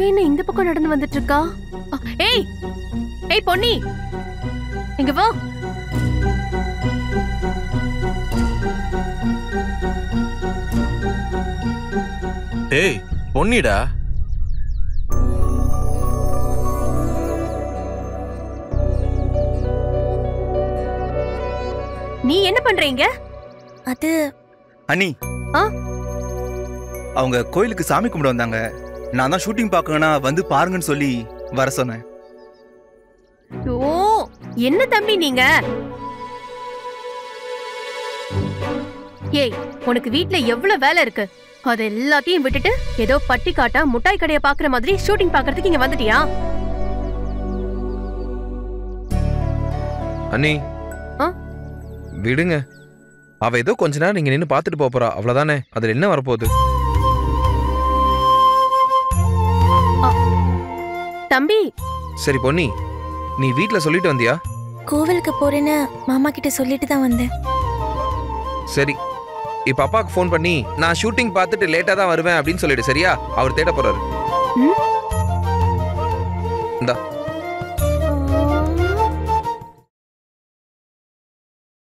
என்ன இந்த பக்கம் நடந்து வந்துட்டு இருக்கா அ, ஏய் ஏய் பொன்னி இங்க வா ஏய் பொன்னிடா நீ என்ன பண்றீங்க அது அண்ணி ஆ? அவங்க கோயிலுக்கு சாமி கும்பிட வந்தாங்க நான் தான் ஷூட்டிங் பார்க்கணும்னா வந்து பாருங்கன்னு சொல்லி வர சொன்னேன் ஓ என்ன தம்பி நீங்க ஏய் உனக்கு வீட்ல எவ்வளவு வேலை இருக்கு அது எல்லாத்தையும் விட்டுட்டு ஏதோ பட்டி காட்டா முட்டாய் கடைய பாக்குற மாதிரி ஷூட்டிங் பாக்குறதுக்கு இங்க வந்துட்டியா அண்ணி ஆ? விடுங்க அவ ஏதோ கொஞ்ச நேரம் நீங்க நின்னு பாத்துட்டு போப் போறா அவ்வளவுதானே அதுல என்ன வரப்போகுது தம்பி சரி பொன்னி நீ வீட்ல சொல்லிட்டு வந்தியா கோவிலுக்கு போறேன்னு மாமா கிட்ட சொல்லிட்டு தான் வந்தேன் சரி இப்ப அப்பாவுக்கு ஃபோன் பண்ணி நான் ஷூட்டிங் பார்த்துட்டு லேட்டா தான் வருவேன் அப்படின்னு சொல்லிடு சரியா அவர் தேட போறாரு ம்?